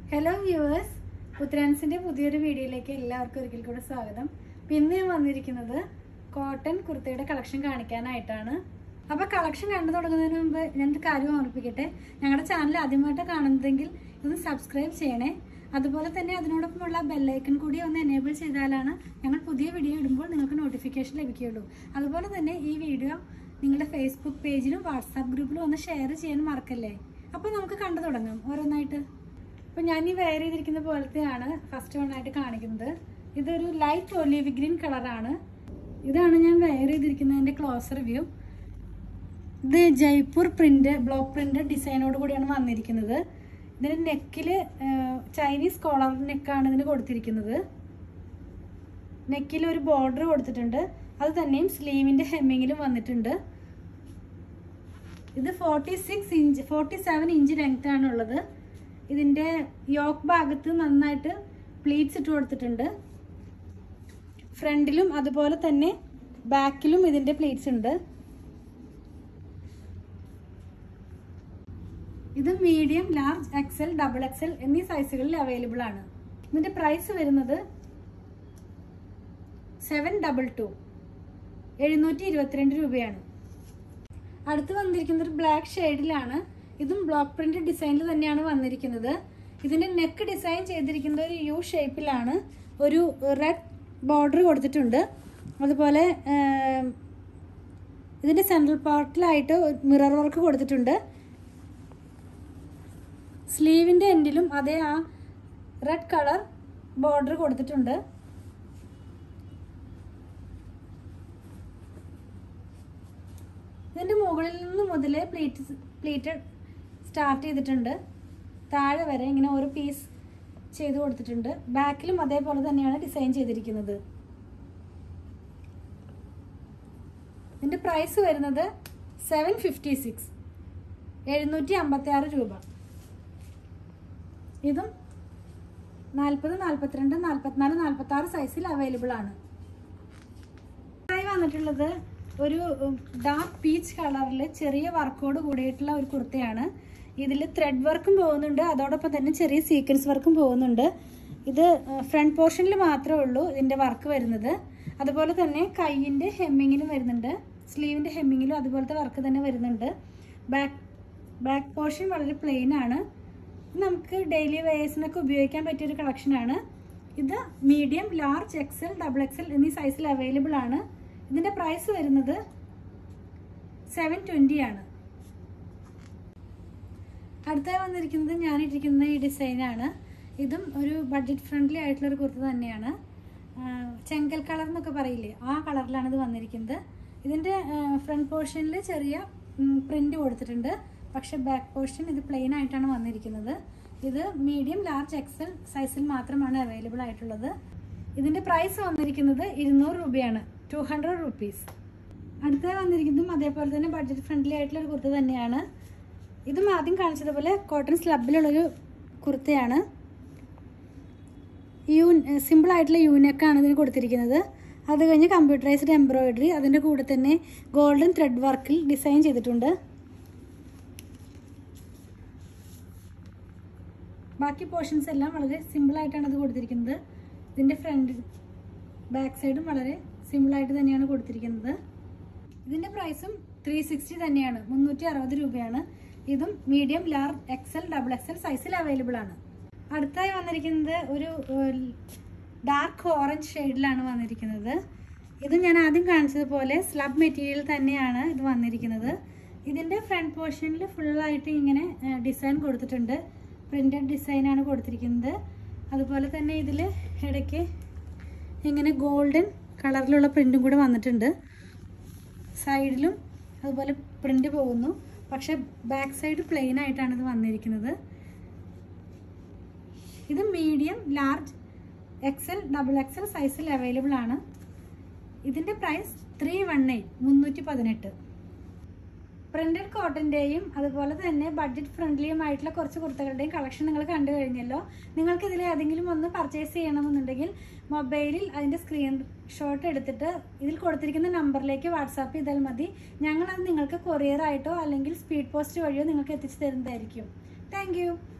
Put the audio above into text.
hello viewers ഉത്തരാൻസിന്റെ പുതിയൊരു വീഡിയോയിലേക്ക് എല്ലാവർക്കും ഒരിക്കൽ കൂടെ സ്വാഗതം പിന്നെ ഞാൻ വന്നിരിക്കുന്നത് കോട്ടൺ കുർത്തയുടെ കളക്ഷൻ കാണിക്കാനായിട്ടാണ് അപ്പൊ കളക്ഷൻ കണ്ടു തുടങ്ങുന്നതിന് മുമ്പ് ഞാനൊരു കാര്യം ഓർമ്മിപ്പിക്കട്ടെ ഞങ്ങളുടെ ചാനൽ ആദ്യമായിട്ട് കാണുന്നതെങ്കിൽ ഇതൊന്ന് സബ്സ്ക്രൈബ് ചെയ്യണേ അതുപോലെ തന്നെ അതിനോടൊപ്പമുള്ള ബെല്ലൈക്കൺ കൂടി ഒന്ന് എനേബിൾ ചെയ്താലാണ് ഞങ്ങൾ പുതിയ വീഡിയോ ഇടുമ്പോൾ നിങ്ങൾക്ക് നോട്ടിഫിക്കേഷൻ ലഭിക്കുകയുള്ളൂ അതുപോലെ തന്നെ ഈ വീഡിയോ നിങ്ങളുടെ ഫേസ്ബുക്ക് പേജിലും വാട്സാപ്പ് ഗ്രൂപ്പിലും ഒന്ന് ഷെയർ ചെയ്യാൻ മറക്കല്ലേ അപ്പോൾ നമുക്ക് കണ്ടു തുടങ്ങാം ഓരോന്നായിട്ട് അപ്പോൾ ഞാൻ ഈ വെയർ ചെയ്തിരിക്കുന്ന പോലത്തെയാണ് ഫസ്റ്റ് വൺ ആയിട്ട് കാണിക്കുന്നത് ഇതൊരു ലൈറ്റ് ഒലിവ് ഗ്രീൻ കളറാണ് ഇതാണ് ഞാൻ വെയർ ചെയ്തിരിക്കുന്നതിൻ്റെ ക്ലോസ് റിവ്യൂ ഇത് ജയ്പൂർ പ്രിന്റ് ബ്ലോക്ക് പ്രിന്റ് ഡിസൈനോട് കൂടിയാണ് വന്നിരിക്കുന്നത് ഇതിന് നെക്കിൽ ചൈനീസ് കോളർ നെക്കാണ് ഇതിന് കൊടുത്തിരിക്കുന്നത് നെക്കിൽ ഒരു ബോർഡർ കൊടുത്തിട്ടുണ്ട് അത് തന്നെയും സ്ലീവിൻ്റെ ഹെമ്മിങ്ങിലും വന്നിട്ടുണ്ട് ഇത് forty six inch forty seven inch length ആണ് ഉള്ളത് ഇതിൻ്റെ യോക്ക് ഭാഗത്ത് നന്നായിട്ട് പ്ലീറ്റ്സ് ഇട്ട് കൊടുത്തിട്ടുണ്ട് ഫ്രണ്ടിലും അതുപോലെ തന്നെ ബാക്കിലും ഇതിൻ്റെ പ്ലീറ്റ്സ് ഉണ്ട് ഇത് medium large XL double XL എന്നീ സൈസുകളിൽ അവൈലബിൾ ആണ് ഇതിന്റെ പ്രൈസ് വരുന്നത് സെവൻ ഡബിൾ ടു എഴുന്നൂറ്റി ഇരുപത്തിരണ്ട് രൂപയാണ് അടുത്ത് വന്നിരിക്കുന്നത് ഒരു ബ്ലാക്ക് ഷെയ്ഡിലാണ് ഇതും ബ്ലോക്ക് പ്രിന്റ് ഡിസൈനിൽ തന്നെയാണ് വന്നിരിക്കുന്നത് ഇതിന്റെ നെക്ക് ഡിസൈൻ ചെയ്തിരിക്കുന്നത് ഒരു യു ഷേപ്പിലാണ് ഒരു റെഡ് ബോർഡർ കൊടുത്തിട്ടുണ്ട് അതുപോലെ ഇതിന്റെ സെൻട്രൽ പാർട്ടിലായിട്ട് മിറർ വർക്ക് കൊടുത്തിട്ടുണ്ട് സ്ലീവിൻ്റെ എൻഡിലും അതേ ആ റെഡ് കളർ ബോർഡർ കൊടുത്തിട്ടുണ്ട് ഇതിൻ്റെ മുകളിൽ നിന്ന് മുതലേ പ്ലീറ്റ് പ്ലീറ്റ് സ്റ്റാർട്ട് ചെയ്തിട്ടുണ്ട് താഴെ വരെ ഇങ്ങനെ ഒരു പീസ് ചെയ്ത് കൊടുത്തിട്ടുണ്ട് ബാക്കിലും അതേപോലെ തന്നെയാണ് ഡിസൈൻ ചെയ്തിരിക്കുന്നത് ഇതിൻ്റെ പ്രൈസ് വരുന്നത് സെവൻ ഫിഫ്റ്റി സിക്സ് എഴുന്നൂറ്റി അമ്പത്തി ആറ് രൂപ ഇതും നാൽപ്പത് നാൽപ്പത്തിരണ്ട് നാൽപ്പത്തിനാല് നാൽപ്പത്തി ആറ് സൈസിൽ അവൈലബിൾ ആണ് ആയി വന്നിട്ടുള്ളത് ഒരു ഡാർക്ക് പീച്ച് കളറിൽ ചെറിയ വർക്കോട് കൂടിയിട്ടുള്ള ഒരു കുർത്തയാണ് ഇതിൽ ത്രെഡ് വർക്കും പോകുന്നുണ്ട് അതോടൊപ്പം തന്നെ ചെറിയ സീക്വൻസ് വർക്കും പോകുന്നുണ്ട് ഇത് ഫ്രണ്ട് പോർഷനിൽ മാത്രമേ ഉള്ളൂ ഇതിൻ്റെ വർക്ക് വരുന്നത് അതുപോലെ തന്നെ കൈയിൻ്റെ ഹെമ്മിങ്ങിലും വരുന്നുണ്ട് സ്ലീവിൻ്റെ ഹെമ്മിങ്ങിലും അതുപോലത്തെ വർക്ക് തന്നെ വരുന്നുണ്ട് ബാക്ക് ബാക്ക് പോർഷൻ വളരെ പ്ലെയിൻ ആണ് നമുക്ക് ഡെയിലി വെയേഴ്സിനൊക്കെ ഉപയോഗിക്കാൻ പറ്റിയ ഒരു കളക്ഷനാണ് ഇത് medium large XL double XL എന്നീ സൈസിൽ അവൈലബിൾ ആണ് ഇതിൻ്റെ പ്രൈസ് വരുന്നത് സെവൻ ട്വൻറ്റി ആണ് അടുത്തായി വന്നിരിക്കുന്നത് ഞാനിട്ടിരിക്കുന്ന ഈ ഡിസൈനാണ് ഇതും ഒരു ബഡ്ജറ്റ് ഫ്രണ്ട്ലി ആയിട്ടുള്ള ഒരു കുർത്ത തന്നെയാണ് ചെങ്കൽ കളർ എന്നൊക്കെ പറയില്ലേ ആ കളറിലാണ് ഇത് വന്നിരിക്കുന്നത് ഇതിൻ്റെ ഫ്രണ്ട് പോർഷനിൽ ചെറിയ പ്രിൻ്റ് കൊടുത്തിട്ടുണ്ട് പക്ഷെ ബാക്ക് പോർഷൻ ഇത് പ്ലെയിൻ ആയിട്ടാണ് വന്നിരിക്കുന്നത് ഇത് മീഡിയം ലാർജ് എക്സൽ സൈസിൽ മാത്രമാണ് അവൈലബിൾ ആയിട്ടുള്ളത് ഇതിൻ്റെ പ്രൈസ് വന്നിരിക്കുന്നത് ഇരുന്നൂറ് രൂപയാണ് ടു ഹൺഡ്രഡ് റുപ്പീസ് അടുത്ത വന്നിരിക്കുന്നതും അതേപോലെ തന്നെ ബഡ്ജറ്റ് ഫ്രണ്ട്ലി ആയിട്ടുള്ള ഒരു കുർത്ത തന്നെയാണ് ഇതും ആദ്യം കാണിച്ചതുപോലെ കോട്ടൺ സ്ലബിലുള്ളൊരു കുർത്തയാണ് യൂ സിമ്പിൾ ആയിട്ടുള്ള യൂനെക്കാണ് ഇതിന് കൊടുത്തിരിക്കുന്നത് അത് കഴിഞ്ഞ് കമ്പ്യൂട്ടറൈസ്ഡ് എംബ്രോയിഡറി അതിൻ്റെ കൂടെ തന്നെ ഗോൾഡൻ ത്രെഡ് വർക്കിൽ ഡിസൈൻ ചെയ്തിട്ടുണ്ട് ബാക്കി പോർഷൻസ് എല്ലാം വളരെ സിമ്പിളായിട്ടാണ് അത് കൊടുത്തിരിക്കുന്നത് ഇതിൻ്റെ ഫ്രണ്ട് ബാക്ക് സൈഡും വളരെ സിമ്പിളായിട്ട് തന്നെയാണ് കൊടുത്തിരിക്കുന്നത് ഇതിൻ്റെ പ്രൈസും ത്രീ സിക്സ്റ്റി തന്നെയാണ് മുന്നൂറ്റി അറുപത് രൂപയാണ് ഇതും medium large XL double XL സൈസിൽ അവൈലബിൾ ആണ് അടുത്തായി വന്നിരിക്കുന്നത് ഒരു ഡാർക്ക് ഓറഞ്ച് ഷെയ്ഡിലാണ് വന്നിരിക്കുന്നത് ഇത് ഞാൻ ആദ്യം കാണിച്ചതുപോലെ സ്ലബ് മെറ്റീരിയൽ തന്നെയാണ് ഇത് വന്നിരിക്കുന്നത് ഇതിൻ്റെ ഫ്രണ്ട് പോർഷനിൽ ഫുള്ളായിട്ട് ഇങ്ങനെ ഡിസൈൻ കൊടുത്തിട്ടുണ്ട് പ്രിൻ്റഡ് ഡിസൈനാണ് കൊടുത്തിരിക്കുന്നത് അതുപോലെ തന്നെ ഇതിൽ ഇടയ്ക്ക് ഇങ്ങനെ ഗോൾഡൻ കളറിലുള്ള പ്രിൻറ്റും കൂടെ വന്നിട്ടുണ്ട് സൈഡിലും അതുപോലെ പ്രിൻ്റ് പോകുന്നു പക്ഷെ ബാക്ക് സൈഡ് പ്ലെയിൻ ആയിട്ടാണ് ഇത് വന്നിരിക്കുന്നത് ഇത് medium large XL double XL സൈസിൽ അവൈലബിൾ ആണ് ഇതിൻ്റെ പ്രൈസ് ത്രീ വൺ എയ്റ്റ് മുന്നൂറ്റി പതിനെട്ട് പ്രിന്റഡ് കോട്ടൻ്റെയും അതുപോലെ തന്നെ ബഡ്ജറ്റ് ഫ്രണ്ട്ലിയുമായിട്ടുള്ള കുറച്ച് കുർത്തകളുടെയും കളക്ഷൻ നിങ്ങൾ കണ്ടു കഴിഞ്ഞല്ലോ നിങ്ങൾക്ക് ഇതിൽ ഏതെങ്കിലും ഒന്ന് പർച്ചേസ് ചെയ്യണമെന്നുണ്ടെങ്കിൽ മൊബൈലിൽ അതിൻ്റെ സ്ക്രീൻ ഷോട്ട് എടുത്തിട്ട് ഇതിൽ കൊടുത്തിരിക്കുന്ന നമ്പറിലേക്ക് വാട്സാപ്പ് ചെയ്താൽ മതി ഞങ്ങളത് നിങ്ങൾക്ക് കൊറിയർ ആയിട്ടോ അല്ലെങ്കിൽ സ്പീഡ് പോസ്റ്റ് വഴിയോ നിങ്ങൾക്ക് എത്തിച്ചു തരുന്നതായിരിക്കും താങ്ക്